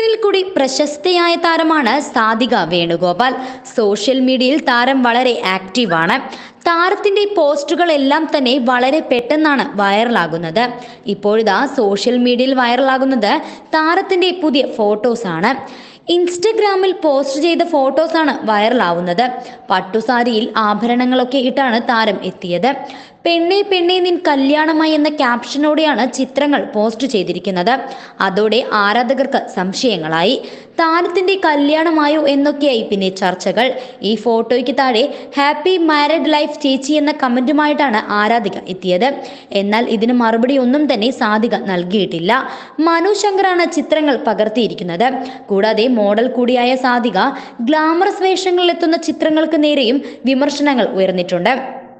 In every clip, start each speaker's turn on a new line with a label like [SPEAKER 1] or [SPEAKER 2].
[SPEAKER 1] സ്ക്രീനിൽ കൂടി പ്രശസ്തയായ താരമാണ് സാധിക വേണുഗോപാൽ സോഷ്യൽ മീഡിയയിൽ താരം വളരെ ആക്റ്റീവാണ് താരത്തിന്റെ പോസ്റ്റുകളെല്ലാം തന്നെ വളരെ പെട്ടെന്നാണ് വൈറലാകുന്നത് ഇപ്പോഴിതാ സോഷ്യൽ മീഡിയയിൽ വൈറലാകുന്നത് താരത്തിന്റെ പുതിയ ഫോട്ടോസാണ് ഇൻസ്റ്റഗ്രാമിൽ പോസ്റ്റ് ചെയ്ത ഫോട്ടോസാണ് വൈറലാവുന്നത് പട്ടുസാരിയിൽ ആഭരണങ്ങളൊക്കെ ഇട്ടാണ് താരം എത്തിയത് പെണ്ണെ പെണ്ണെ നിൻ കല്യാണമായി എന്ന ക്യാപ്ഷനോടെയാണ് ചിത്രങ്ങൾ പോസ്റ്റ് ചെയ്തിരിക്കുന്നത് അതോടെ ആരാധകർക്ക് സംശയങ്ങളായി താരത്തിന്റെ കല്യാണമായോ എന്നൊക്കെയായി പിന്നെ ചർച്ചകൾ ഈ ഫോട്ടോയ്ക്ക് താഴെ ഹാപ്പി മാരിഡ് ലൈഫ് ചേച്ചി എന്ന കമന്റുമായിട്ടാണ് ആരാധിക എത്തിയത് എന്നാൽ ഇതിന് മറുപടി ഒന്നും തന്നെ സാധിക നൽകിയിട്ടില്ല മനു ശങ്കറാണ് ചിത്രങ്ങൾ പകർത്തിയിരിക്കുന്നത് കൂടാതെ മോഡൽ കൂടിയായ സാധിക ഗ്ലാമറസ് വേഷങ്ങളിൽ എത്തുന്ന ചിത്രങ്ങൾക്ക് നേരെയും വിമർശനങ്ങൾ ഉയർന്നിട്ടുണ്ട്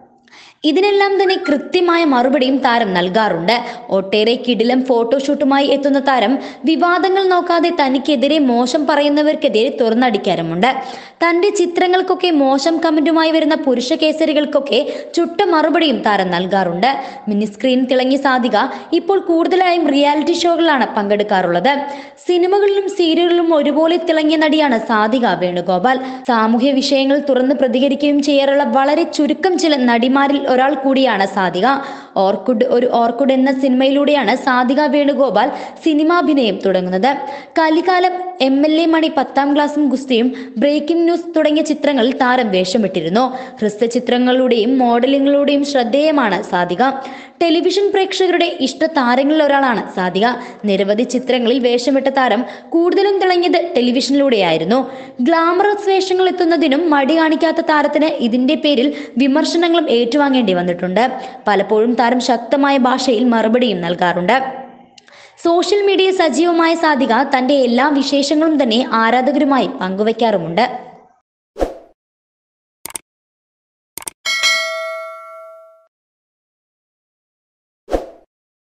[SPEAKER 1] ഇതിനെല്ലാം തന്നെ കൃത്യമായ മറുപടിയും താരം നൽകാറുണ്ട് ഒട്ടേറെ കിടിലം ഫോട്ടോഷൂട്ടുമായി എത്തുന്ന താരം വിവാദങ്ങൾ നോക്കാതെ തനിക്കെതിരെ മോശം പറയുന്നവർക്കെതിരെ തുറന്നടിക്കാറുമുണ്ട് തന്റെ ചിത്രങ്ങൾക്കൊക്കെ മോശം കമന്റുമായി വരുന്ന പുരുഷ കേസരികൾക്കൊക്കെ ചുട്ട മറുപടിയും താരം നൽകാറുണ്ട് മിനി സ്ക്രീൻ തിളങ്ങി സാധിക ഇപ്പോൾ കൂടുതലായും റിയാലിറ്റി ഷോകളിലാണ് പങ്കെടുക്കാറുള്ളത് സിനിമകളിലും സീരിയലുകളിലും ഒരുപോലെ തിളങ്ങിയ നടിയാണ് സാധിക വേണുഗോപാൽ സാമൂഹ്യ വിഷയങ്ങൾ തുറന്ന് പ്രതികരിക്കുകയും ചെയ്യാറുള്ള വളരെ ചുരുക്കം ചില നടിമാരിൽ ഒരാൾ കൂടിയാണ് സാധിക ഓർക്കുഡ് ഒരു ഓർക്കുഡ് എന്ന സിനിമയിലൂടെയാണ് സാധിക വേണുഗോപാൽ സിനിമാഭിനയം തുടങ്ങുന്നത് Kalikalam M L A Mani പത്താം ക്ലാസ്സും ഗുസ്തിയും ബ്രേക്കിംഗ് ന്യൂസ് തുടങ്ങിയ ചിത്രങ്ങളിൽ താരം വേഷമിട്ടിരുന്നു ഹ്രസ്വ ചിത്രങ്ങളിലൂടെയും മോഡലിങ്ങിലൂടെയും ശ്രദ്ധേയമാണ് സാധിക ടെലിവിഷൻ പ്രേക്ഷകരുടെ ഇഷ്ട താരങ്ങളിൽ ഒരാളാണ് സാധിക നിരവധി ചിത്രങ്ങളിൽ വേഷമിട്ട താരം കൂടുതലും തിളങ്ങിയത് ടെലിവിഷനിലൂടെയായിരുന്നു ഗ്ലാമറസ് വേഷങ്ങൾ എത്തുന്നതിനും മടി കാണിക്കാത്ത താരത്തിന് ഇതിന്റെ പേരിൽ വിമർശനങ്ങളും ഏറ്റുവാങ്ങേണ്ടി വന്നിട്ടുണ്ട് പലപ്പോഴും താരം ശക്തമായ ഭാഷയിൽ മറുപടിയും നൽകാറുണ്ട് സോഷ്യൽ മീഡിയ സജീവമായ സാധിക തന്റെ എല്ലാ വിശേഷങ്ങളും തന്നെ ആരാധകരുമായി പങ്കുവയ്ക്കാറുമുണ്ട്